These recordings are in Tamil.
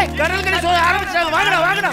ஏய் கடல் கறி சோறு ஆரம்பிச்சாங்க வாங்கடா வாங்கடா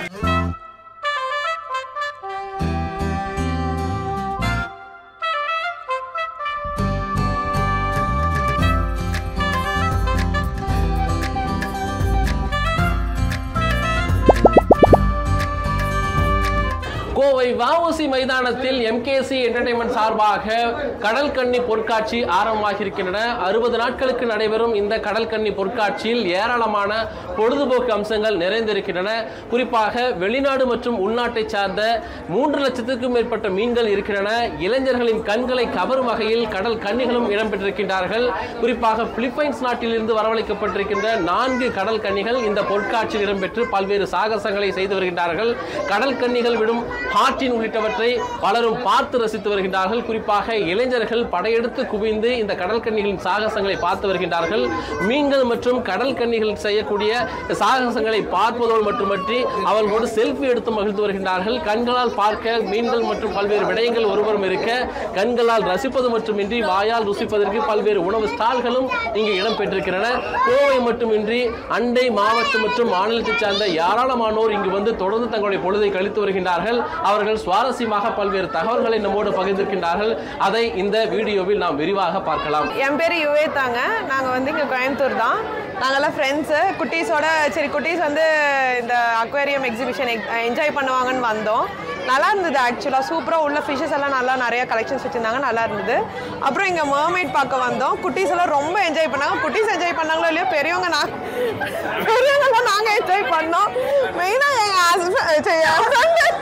கோவை வஉசி மைதானத்தில் எம்கேசி என்டர்டைன்மெண்ட் சார்பாக கடல் கன்னி பொற்காட்சி ஆரம்பமாகியிருக்கின்றன அறுபது நாட்களுக்கு நடைபெறும் இந்த கடல் கன்னி பொற்காட்சியில் ஏராளமான பொழுதுபோக்கு அம்சங்கள் நிறைந்திருக்கின்றன குறிப்பாக வெளிநாடு மற்றும் உள்நாட்டை சார்ந்த மூன்று லட்சத்துக்கும் மேற்பட்ட மீன்கள் இருக்கின்றன இளைஞர்களின் கண்களை கவரும் வகையில் கடல் கன்னிகளும் இடம்பெற்றிருக்கின்றார்கள் குறிப்பாக பிலிப்பைன்ஸ் நாட்டிலிருந்து வரவழைக்கப்பட்டிருக்கின்ற நான்கு கடல் கன்னிகள் இந்த பொற்காட்சியில் இடம்பெற்று பல்வேறு சாகசங்களை செய்து வருகின்றார்கள் கடல் கன்னிகள் விடும் ஹார்டின் உள்ளிட்டவற்றை பலரும் பார்த்து ரசித்து வருகின்றார்கள் குறிப்பாக இளைஞர்கள் படையெடுத்து குவிந்து இந்த கடல் கன்னிகளின் சாகசங்களை பார்த்து வருகின்றார்கள் மீன்கள் மற்றும் கடல் கன்னிகள் செய்யக்கூடிய சாகசங்களை பார்ப்பதோடு மட்டுமன்றி அவர்களோடு செல்ஃபி எடுத்து மகிழ்ந்து வருகின்றார்கள் கண்களால் பார்க்க மீன்கள் மற்றும் பல்வேறு விடயங்கள் ஒருவரும் இருக்க கண்களால் ரசிப்பது மட்டுமின்றி வாயால் ருசிப்பதற்கு பல்வேறு உணவு ஸ்டால்களும் இங்கு இடம்பெற்றிருக்கின்றன கோவை மட்டுமின்றி அண்டை மாவட்டம் மற்றும் மாநிலத்தை சார்ந்த ஏராளமானோர் இங்கு வந்து தொடர்ந்து தங்களுடைய பொழுதை கழித்து வருகின்றார்கள் அவர்கள் சுவாரஸ்யமாக பல்வேறு தகவல்களை நம்மோடு பகிர்ந்திருக்கின்றார்கள் அதை இந்த வீடியோவில் நாம் விரிவாக பார்க்கலாம் என் பேர் யுவேதாங்க நாங்கள் வந்து இங்கே கோயம்புத்தூர் தான் நாங்கள்லாம் ஃப்ரெண்ட்ஸு குட்டீஸோட சரி குட்டீஸ் வந்து இந்த அக்வேரியம் எக்ஸிபிஷன் என்ஜாய் பண்ணுவாங்கன்னு வந்தோம் நல்லா இருந்தது ஆக்சுவலாக சூப்பராக உள்ள ஃபிஷஸ் எல்லாம் நல்லா நிறைய கலெக்ஷன்ஸ் வச்சுருந்தாங்க நல்லா இருந்தது அப்புறம் இங்கே மர்மைட் பார்க்க வந்தோம் குட்டீஸ் எல்லாம் ரொம்ப என்ஜாய் பண்ணாங்க குட்டீஸ் என்ஜாய் பண்ணாங்களோ இல்லையோ பெரியவங்க நான் பெரியவங்களாம் நாங்கள் என்ஜாய் பண்ணோம் மெயினாக எங்கள் ஹஸ்பண்ட்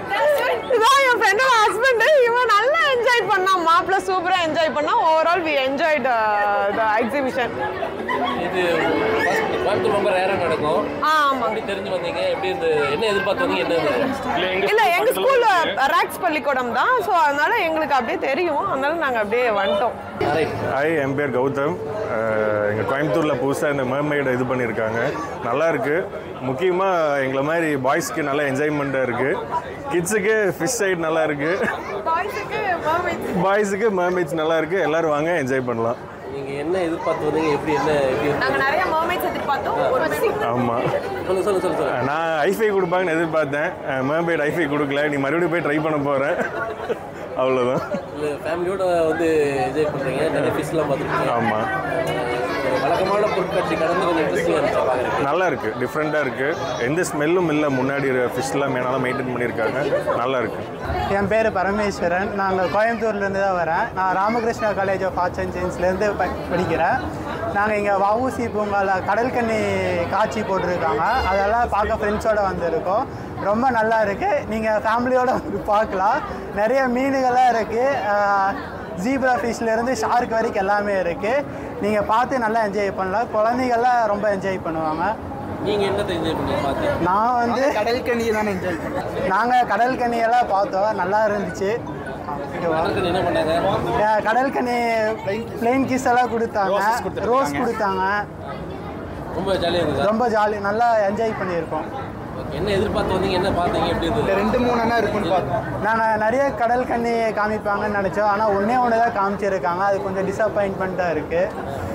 இதான் என் ஃப்ரெண்டோட ஹஸ்பண்ட் இவன் நல்லா என்ஜாய் பண்ணான் மாப்பிள்ள சூப்பரா என்ஜாய் பண்ணான் overall we enjoyed the exhibition இது கோயம்புத்தூர் ரொம்ப ரேராக நடக்கும் ஆ ஆமாங்க எப்படி தெரிஞ்சு வந்தீங்க எப்படி இந்த என்ன எதிர்பார்த்து வந்தீங்க என்ன இல்ல எங்க ஸ்கூல்ல ராக்ஸ் பள்ளிக்கூடம் தான் ஸோ அதனால எங்களுக்கு அப்படியே தெரியும் அதனால நாங்க அப்படியே வந்துட்டோம் ஹாய் என் பேர் கௌதம் அஹ் எங்க கோயம்புத்தூரில் புதுசாக இந்த mermaid இது பண்ணியிருக்காங்க நல்லா இருக்கு முக்கியமாக எங்களை மாதிரி பாய்ஸ்க்கு நல்லா என்ஜாய்மெண்ட்டாக இருக்கு கிட்ஸுக்கு ஃபிஷ் சைடு நல்லா இருக்கு பாய்ஸுக்கு mermaids நல்லா இருக்கு எல்லாரும் வாங்க என்ஜாய் பண்ணலாம் நீங்க என்ன எதிர்பார்த்து வந்தீங்க எப்படி என்ன எப்படி நாங்க நிறைய மர்மைட்ஸ் எதிர்பார்த்தோம் ஒரு ஆமாம் சொல்லு சொல்லு சொல்லு சொல்லு நான் ஐஃபை கொடுப்பாங்கன்னு எதிர்பார்த்தேன் mermaid ஐஃபை கொடுக்கல நீ மறுபடியும் போய் ட்ரை பண்ண போகிறேன் அவ்வளோதான் இல்லை ஃபேமிலியோட வந்து என்ஜாய் பண்ணுறீங்க நிறைய ஃபிஷ்லாம் பார்த்துருக்கீங்க ஆமாம் ஒரு வழக்கமான பொருட்காட்சி கடந்து கொஞ்சம் இன்ட்ரெஸ்டிங்காக இருந்துச்சு பார்க்குறேன் நல்லா இருக்கு டிஃப்ரெண்ட்டாக இருக்கு எந்த ஸ்மெல்லும் இல்லை முன்னாடி ஃபிஷ்லாம் மேனால மெயின்டைன் பண்ணியிருக்காங்க நல்லா இருக்கு என் பேர் பரமேஸ்வரன் நாங்கள் கோயம்புத்தூர்லேருந்து தான் வரேன் நான் Ramakrishna college of arts and சயின்ஸ்லேருந்து ப படிக்கிறேன் நாங்கள் இங்கே வஉசி பூங்காவில் கடற்கன்னி காட்சி போட்டிருக்காங்க அதெல்லாம் பார்க்க ஃப்ரெண்ட்ஸோடு வந்திருக்கோம் ரொம்ப நல்லா இருக்குது நீங்கள் ஃபேமிலியோடு வந்து பார்க்கலாம் நிறைய மீனுகள்லாம் இருக்குது ஜீப்ரா ஃபிஷ்லேருந்து ஷார்க் வரைக்கும் எல்லாமே இருக்குது நீங்கள் பார்த்து நல்லா என்ஜாய் பண்ணலாம் குழந்தைகள்லாம் ரொம்ப என்ஜாய் பண்ணுவாங்க நீங்கள் என்னத்தை என்ஜாய் பண்ணி பார்த்து நான் வந்து கடல் கண்ணி தான் என்ஜாய் பண்ணேன் நாங்கள் கடல் கண்ணியெல்லாம் பார்த்தோம் நல்லா இருந்துச்சு ஓகேவா கடற்கரை என்ன பண்ணாங்க ஏன் கடல் கண்ணி பிளெயின் கிஸ் எல்லாம் கொடுத்தாங்க ரோஸ் கொடுத்தாங்க ரொம்ப ஜாலியாக இருந்ததா ரொம்ப ஜாலி நல்லா என்ஜாய் பண்ணியிருக்கோம் Okay. என்ன எதிர்பார்த்து வந்தீங்க என்ன பார்த்தீங்க எப்படி இருந்தது ரெண்டு மூணு அண்ணா இருக்குன்னு பார்த்தோம் நாங்கள் நிறைய கடல் கண்ணி காமிப்பாங்கன்னு நினச்சோம் ஆனால் ஒன்றே ஒன்று தான் காமிச்சிருக்காங்க அது கொஞ்சம் டிசப்பாயின்மெண்ட்டாக இருக்குது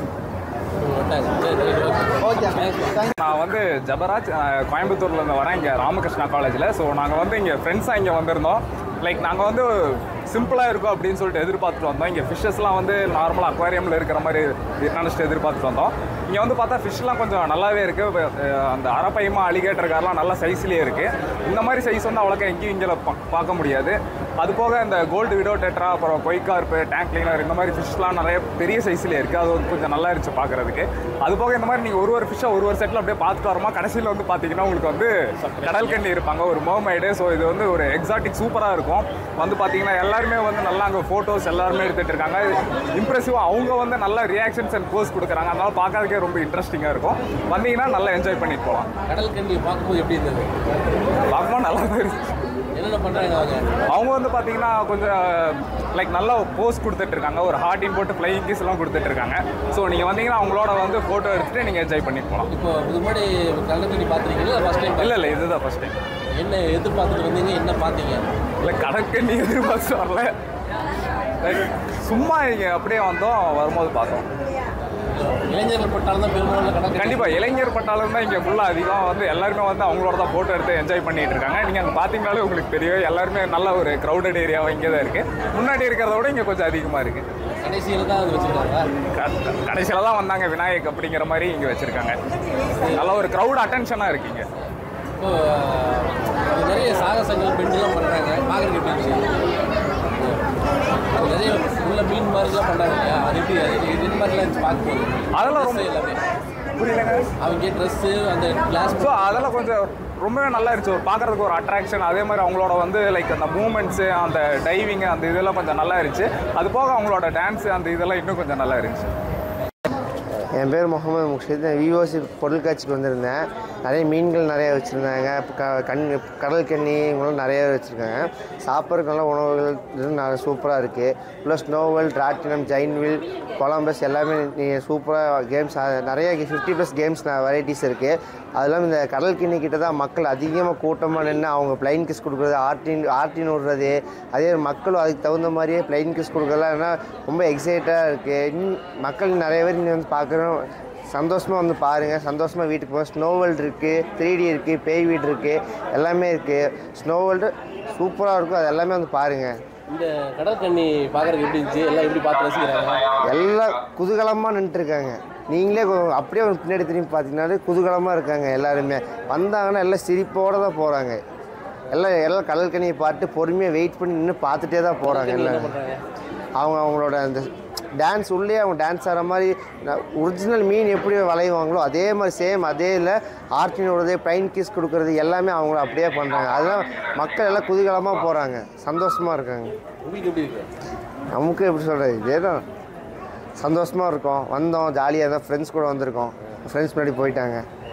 வந்தாங்க. சரி, சரி, okay. Thanks. நான் வந்து ஜபராஜ் அஹ், கோயம்புத்தூர்லேருந்து வரேன் இங்கே ராமகிருஷ்ணா காலேஜில் ஸோ நாங்கள் வந்து இங்கே ஃப்ரெண்ட்ஸாக இங்கே வந்திருந்தோம் லைக் நாங்கள் வந்து சிம்பிளாக இருக்கும் அப்படின்னு சொல்லிட்டு எதிர்பார்த்துட்டு வந்தோம் இங்கே ஃபிஷ்ஷஸ்லாம் வந்து நார்மலாக அக்வாரியமில் இருக்கிற மாதிரி நினச்சிட்டு எதிர்பார்த்துட்டு வந்தோம் இங்கே வந்து பார்த்தா ஃபிஷ்லாம் கொஞ்சம் நல்லாவே இருக்குது அந்த அரப்பையமா அலிகேட்டர் கார்லாம் நல்ல சைஸ்லேயே இருக்குது இந்த மாதிரி சைஸ் வந்து அவ்வளோக்கா எங்கேயும் இங்கே பார்க்க முடியாது அது போக இந்த கோல்டு விடோ டெட்ரா அப்புறம் கொய்கார்ப்பு டேங்க் கிளீனர் இந்த மாதிரி ஃபிஷ்லாம் நிறைய பெரிய சைஸ்லேயே இருக்குது அது வந்து கொஞ்சம் நல்லா இருந்துச்சு பார்க்குறதுக்கு அது போக இந்த மாதிரி நீங்கள் ஒரு ஒரு ஃபிஷ்ஷாக ஒரு ஒரு செட்டில் அப்படியே பார்த்துட்டு வரமா கடைசியில் வந்து பார்த்தீங்கன்னா உங்களுக்கு வந்து கடல் கண்ணி இருப்பாங்க ஒரு மோமைடு ஸோ இது வந்து ஒரு எக்ஸாட்டிக் சூப்பராக இருக்கும் வந்து பார்த்தீங்கன்னா எல்லாருமே வந்து நல்லா அங்கே ஃபோட்டோஸ் எல்லாருமே எடுத்துகிட்டு இருக்காங்க இம்ப்ரெசிவாக அவங்க வந்து நல்ல ரியாக்ஷன்ஸ் அண்ட் போஸ் கொடுக்குறாங்க அதனால பார்க்கறதுக்கே ரொம்ப இன்ட்ரெஸ்டிங்காக இருக்கும் வந்தீங்கன்னா நல்லா என்ஜாய் பண்ணிட்டு போகலாம் கடல் கண்ணி பார்க்கும்போது எப்படி இருந்தது பார்க்கும்போது நல்லா தான் இருந்துச்சு என்னென்ன பண்ணுறாங்க அவங்க அவங்க வந்து பார்த்தீங்கன்னா கொஞ்சம் லைக் நல்ல போஸ் கொடுத்துட்டு இருக்காங்க ஒரு ஹார்டின் போட்டு ஃப்ளைங் கிஸ் எல்லாம் கொடுத்துட்டு இருக்காங்க ஸோ நீங்கள் வந்தீங்கன்னா அவங்களோட வந்து ஃபோட்டோ எடுத்துட்டு நீங்கள் என்ஜாய் பண்ணிட்டு போகலாம் இப்போ இது முன்னாடி கடல் கண்ணி பார்த்துருக்கீங்களா ஃபஸ்ட் டைம் இல்லை இல்லை இதுதான் ஃபஸ்ட் டைம் என்ன எதிர்பார்த்துட்டு வந்தீங்க என்ன பார்த்தீங்க இல்லை கடற்கை நீ எதிர்பார்த்து வரல Like, சும்மா இங்கே அப்படியே வந்தோம் வரும்போது பார்த்தோம் இளைஞர்கள் பட்டாலும் தான் பெரும்பாலும் கடற்கரை கண்டிப்பாக இளைஞர் பட்டாளம் தான் இங்கே ஃபுல்லாக அதிகம் வந்து எல்லாருமே வந்து அவங்களோட தான் ஃபோட்டோ எடுத்து என்ஜாய் பண்ணிட்டு இருக்காங்க நீங்கள் அங்கே பார்த்தீங்கனாலே உங்களுக்கு தெரியும் எல்லாருமே நல்ல ஒரு க்ரௌடட் ஏரியாவாக இங்கே தான் இருக்குது முன்னாடி இருக்கிறத விட இங்கே கொஞ்சம் அதிகமாக இருக்குது கடைசியில் தான் அது வச்சுருக்காங்க கடைசியில் தான் வந்தாங்க விநாயக் அப்படிங்கிற மாதிரி இங்கே வச்சுருக்காங்க நல்ல ஒரு க்ரௌட் அட்டென்ஷனாக இருக்கீங்க இப்போ அது நிறைய சாகசங்கள் பெண்கள்லாம் பண்ணுறாங்க பார்க்குறதுக்கு எப்படி இருந்துச்சு அது நிறைய உள்ள மீன் மாதிரிலாம் பண்ணுறாங்க இல்லையா அது எப்படி அது இது இது மாதிரிலாம் இருந்துச்சு பார்க்கும்போது அதெல்லாம் ரொம்ப- Dress எல்லாமே புரியலங்க அவங்க ட்ரெஸ்ஸு அந்த கிளாஸ் ஸோ அதெல்லாம் கொஞ்சம் ரொம்பவே நல்லா இருந்துச்சு ஒரு பார்க்குறதுக்கு ஒரு அட்ராக்ஷன் அதே மாதிரி அவங்களோட வந்து லைக் அந்த மூமெண்ட்ஸு அந்த டைவிங் அந்த இதெல்லாம் கொஞ்சம் நல்லா இருந்துச்சு அது போக அவங்களோட டான்ஸு அந்த இதெல்லாம் இன்னும் கொஞ்சம் நல்லா இருந்துச்சு என் பேர் முகமது முக்ஷித் நான் விவோசி பொருட்காட்சிக்கு வந்திருந்தேன் நிறைய மீன்கள் நிறைய வச்சுருந்தாங்க க கண் கடல் கன்னி இவங்களும் நிறைய வச்சுருக்காங்க சாப்பிட்றதுக்கு நல்ல உணவுகள் இது நல்ல சூப்பராக இருக்குது ப்ளஸ் ஸ்னோவெல் ராட்டினம் ஜெயின்வில் கொலம்பஸ் எல்லாமே நீங்கள் சூப்பராக கேம்ஸ் நிறைய ஃபிஃப்டி ப்ளஸ் கேம்ஸ் வெரைட்டிஸ் இருக்குது அது இல்லாமல் இந்த கடல் கிண்ணி கிட்ட தான் மக்கள் அதிகமாக கூட்டமாக நின்று அவங்க பிளைன் கிஸ் கொடுக்குறது ஆர்டின் ஆர்டின் விடுறது அதே மாதிரி மக்களும் அதுக்கு தகுந்த மாதிரியே பிளைன் கிஸ் கொடுக்குறதுலாம் ஏன்னா ரொம்ப எக்ஸைட்டாக இருக்குது இன்னும் மக்கள் நிறைய பேர் இங்கே வந்து பார்க்குறோம் சந்தோஷமாக வந்து பாருங்கள் சந்தோஷமாக வீட்டுக்கு போக ஸ்னோ வேர்ல்டு இருக்குது த்ரீ டி இருக்குது பேய் வீடு இருக்குது எல்லாமே இருக்குது ஸ்னோ வேர்ல்டு சூப்பராக இருக்கும் அது எல்லாமே வந்து பாருங்கள் இந்த கடல் கண்ணி பார்க்குறதுக்கு எப்படி இருந்துச்சு எல்லாம் எப்படி பார்த்து ரசிக்கிறாங்க எல்லாம் குதூகலமாக நின்றுட்டுருக்காங்க நீங்களே கொ- அப்படியே ஒரு பின்னாடி திரும்பி பார்த்தீங்கன்னாலே குதூகலமாக இருக்காங்க எல்லாருமே வந்தாங்கன்னா எல்லாம் சிரிப்போடு தான் போகிறாங்க எல்லாம் எல்லாம் கடல் கனியை பார்த்து பொறுமையாக வெயிட் பண்ணி நின்று பார்த்துட்டே தான் போகிறாங்க என்ன எல்லாம் பண்ணுறாங்க அவங்க அவங்களோட அந்த டான்ஸ் உள்ளே அவங்க டான்ஸ் ஆடுற மாதிரி ஒரிஜினல் மீன் எப்படி வளைவாங்களோ அதே மாதிரி சேம் அதே இல்லை ஆர்டின் விடுறது ப்ளைன் கிஸ் கொடுக்குறது எல்லாமே அவங்கள அப்படியே பண்ணுறாங்க அதெல்லாம் மக்கள் எல்லாம் குதூகலமாக போகிறாங்க சந்தோஷமாக இருக்காங்க உங்களுக்கு எப்படி இருக்கு நமக்கு எப்படி சொல்கிறது இதே தான் சந்தோஷமாக இருக்கோம் வந்தோம் ஜாலியாக இருந்தால் ஃப்ரெண்ட்ஸ் கூட வந்திருக்கோம் ஃப்ரெண்ட்ஸ் முன்னாடி போயிட்டாங்க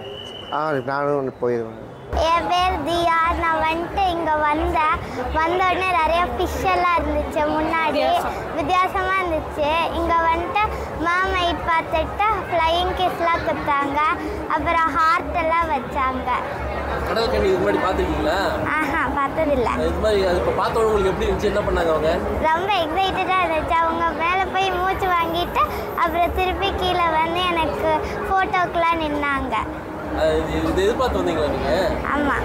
ஆ நானும் போயிடுவேன் என் பேர் தியா நான் வந்துட்டு இங்கே வந்தேன் வந்த உடனே நிறைய ஃபிஷ் எல்லாம் இருந்துச்சு முன்னாடி வித்தியாசமாக இருந்துச்சு இங்கே வந்துட்டு மாமைட் பார்த்துட்டு ஃப்ளையிங் கிஸ்லாம் கொடுத்தாங்க அப்புறம் ஹார்ட் எல்லாம் வச்சாங்க கடல் கண்ணி இது முன்னாடி பார்த்துருக்கீங்களா ஆஹா பார்த்ததில்ல இது மாதிரி அது இப்போ பார்த்தவங்க உங்களுக்கு எப்படி இருந்துச்சு என்ன பண்ணாங்க அவங்க ரொம்ப எக்ஸைட்டடாக இருந்துச்சு அவங்க மேலே போய் மூச்சு வாங்கிட்டு அப்புறம் திருப்பி கீழே வந்து எனக்கு ஃபோட்டோக்கெலாம் நின்னாங்க அது இது இது எதிர்பார்த்து வந்தீங்களா நீங்கள் ஆமாம்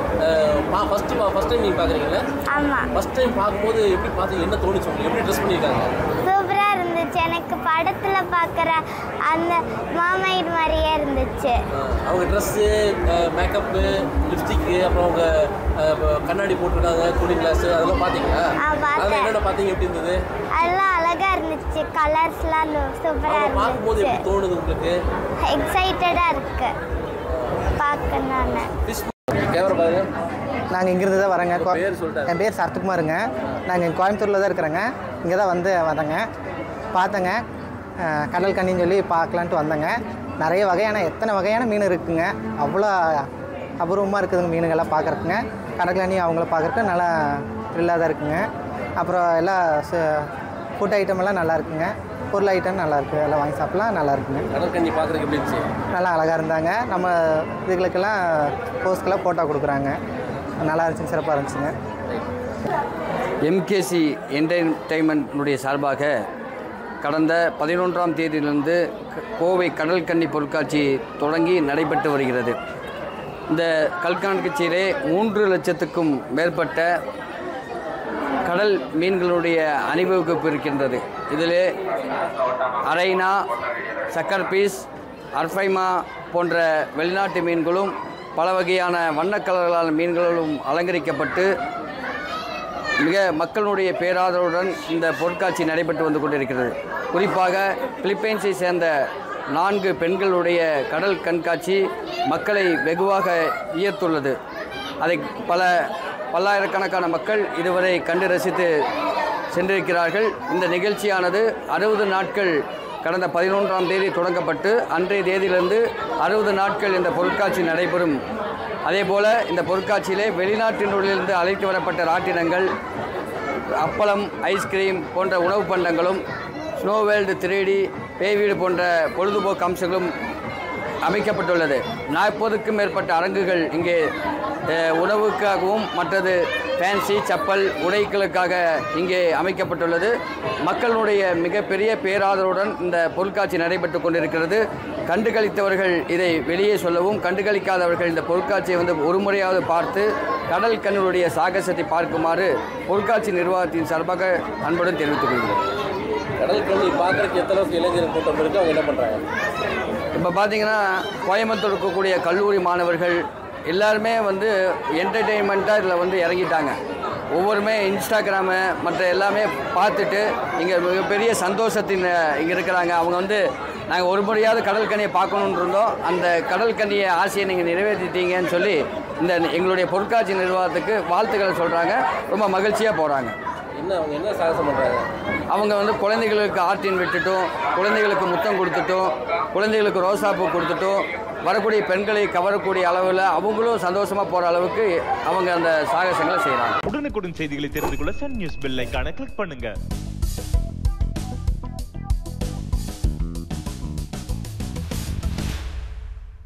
ஃபஸ்ட்டு ஃபஸ்ட் டைம் நீங்கள் பார்க்குறீங்களா ஆமாம் ஃபஸ்ட் டைம் பார்க்கும்போது எப்படி பார்த்து என்ன தோணுச்சு உங்களுக்கு எப்படி ட்ரெஸ் பண்ணியிருக்காங்க சூப்பராக இருந்துச்சு எனக்கு படத்தில் பார்க்குற அந்த மாமைட் மாதிரியே இருந்துச்சு அஹ் அவங்க ட்ரெஸ்ஸு மேக்கப்பு லிப்ஸ்டிக்கு அப்புறம் அவங்க அஹ், ப- கண்ணாடி போட்டிருக்காங்க கூலிங் கிளாஸ் அதெல்லாம் பார்த்தீங்களா ஆ, பார்த்தேன். அதெல்லாம் என்னென்ன பார்த்தீங்க எப்படி இருந்தது அதெல்லாம் அழகாக இருந்துச்சு கலர்ஸ்லாம் சூப்பராக அவங்க பார்க்கும்போது இருந்துச்சு எப்படி தோணுது உங்களுக்கு எக்ஸைட்டடாக இருக்கு பார்க்கணுன்னு ஃபிஷ் கேமரா பாருங்க நாங்கள் இங்கிருந்து தான் வரேங்க கோ- பேர் சொல்லிட்டாரு. என் பேர் சரத்குமாருங்க நாங்கள் கோயம்புத்தூரில் தான் இருக்கிறேங்க இங்கே தான் வந்து வந்தேங்க பார்த்தேங்க அஹ், கடல் கண்ணின்னு சொல்லி பார்க்கலான்ட்டு வந்தேங்க நிறைய வகையான எத்தனை வகையான மீன் இருக்குங்க அவ்வளோ அபூர்வமாக இருக்குதுங்க மீனுங்கெல்லாம் பார்க்குறக்குங்க கடல் கண்ணி அவங்கள பார்க்குறக்கு நல்லா த்ரில்லாக தான் இருக்குங்க அப்புறம் எல்லாம் ஃபுட் ஐட்டம் எல்லாம் நல்லா இருக்குங்க பொருள் ஐட்டம் நல்லா இருக்கு எல்லாம் வாங்கி சாப்பிட்லாம் நல்லா இருக்குங்க கடல் கண்ணி பார்க்குறதுக்கு எப்படி இருந்துச்சு நல்லா அழகாக இருந்தாங்க நம்ம இதுகளுக்கெல்லாம் போஸ்க்கெல்லாம் ஃபோட்டோ கொடுக்குறாங்க நல்லா இருந்துச்சுங்க சிறப்பாக இருந்துச்சுங்க எம்கேசி என்டர்டைன்மெண்ட்டினுடைய சார்பாக கடந்த பதினொன்றாம் தேதியிலிருந்து க- கோவை கடல் கன்னி பொருட்காட்சி தொடங்கி நடைபெற்று வருகிறது இந்த கண்காட்சியிலே மூன்று லட்சத்துக்கும் மேற்பட்ட கடல் மீன்களுடைய அணிவகுப்பு இருக்கின்றது இதிலே அரைனா சக்கர் பீஸ் அர்ஃபைமா போன்ற வெளிநாட்டு மீன்களும் பல வகையான வண்ணக்கலர்களான மீன்களும் அலங்கரிக்கப்பட்டு மிக மக்களுடைய பேராதரவுடன் இந்த பொருட்காட்சி நடைபெற்று வந்து கொண்டிருக்கிறது குறிப்பாக பிலிப்பைன்ஸை சேர்ந்த நான்கு பெண்களுடைய கடல் கண்காட்சி மக்களை வெகுவாக ஈர்த்துள்ளது அதை பல பல்லாயிரக்கணக்கான மக்கள் இதுவரை கண்டு ரசித்து சென்றிருக்கிறார்கள் இந்த நிகழ்ச்சியானது அறுபது நாட்கள் கடந்த பதினொன்றாம் தேதி தொடங்கப்பட்டு அன்றைய தேதியிலிருந்து அறுபது நாட்கள் இந்த பொருட்காட்சி நடைபெறும் அதேபோல இந்த பொருட்காட்சியிலே வெளிநாட்டினுள்ளிருந்து அழைத்து வரப்பட்ட ராட்டினங்கள் அப்பளம் ஐஸ்கிரீம் போன்ற உணவுப் பண்டங்களும் ஸ்னோ வேல்டு த்ரீடி பேய் வீடு போன்ற பொழுதுபோக்கு அம்சங்களும் அமைக்கப்பட்டுள்ளது நாற்பதுக்கும் மேற்பட்ட அரங்குகள் இங்கே அஹ், உணவுக்காகவும் மற்றது ஃபேன்சி செப்பல் உடைகளுக்காக இங்கே அமைக்கப்பட்டுள்ளது மக்களுடைய மிகப்பெரிய பேராதரவுடன் இந்த பொருட்காட்சி நடைபெற்று கொண்டிருக்கிறது கண்டுகளித்தவர்கள் இதை வெளியே சொல்லவும் கண்டுகளிக்காதவர்கள் இந்த பொருட்காட்சியை வந்து ஒரு முறையாவது பார்த்து கடல் கண்ணுடைய சாகசத்தை பார்க்குமாறு பொருட்காட்சி நிர்வாகத்தின் சார்பாக அன்புடன் தெரிவித்துக் கொள்கிறேன் கடல் கண்ணி பார்க்கறதுக்கு எத்தனை இளைஞர் கூட்டம் இருக்கு அவங்க என்ன பண்றாங்க இப்போ பார்த்தீங்கன்னா கோயம்புத்தூர் இருக்கக்கூடிய கல்லூரி மாணவர்கள் எல்லாருமே வந்து என்டர்டெயின்மெண்ட்டாக இதில் வந்து இறங்கிட்டாங்க ஒவ்வொருமே இன்ஸ்டாகிராமு மற்ற எல்லாமே பார்த்துட்டு இங்கே மிகப்பெரிய சந்தோஷத்தின் இங்கே இருக்கிறாங்க அவங்க வந்து நாங்கள் ஒரு முறையாவது கடல் கண்ணியை பார்க்கணுன்னு இருந்தோம் அந்த கடல் கண்ணியை ஆசையை நீங்கள் நிறைவேற்றிட்டீங்கன்னு சொல்லி இந்த எங்களுடைய பொருட்காட்சி நிர்வாகத்துக்கு வாழ்த்துக்களை சொல்கிறாங்க ரொம்ப மகிழ்ச்சியாக போகிறாங்க என்ன அவங்க என்ன சாகசம் பண்றாங்க அவங்க வந்து குழந்தைகளுக்கு ஆர்டின் விட்டுட்டும் குழந்தைகளுக்கு முத்தம் கொடுத்துட்டும் குழந்தைகளுக்கு ரோசாப்பூ கொடுத்துட்டும் வரக்கூடிய பெண்களை கவரக்கூடிய அளவில் அவங்களும் சந்தோஷமாக போகிற அளவுக்கு அவங்க அந்த சாகசங்களை செய்கிறாங்க உடனுக்குடன் செய்திகளை தெரிந்து கொள்ள சன் நியூஸ் பெல் ஐகானை கிளிக் பண்ணுங்க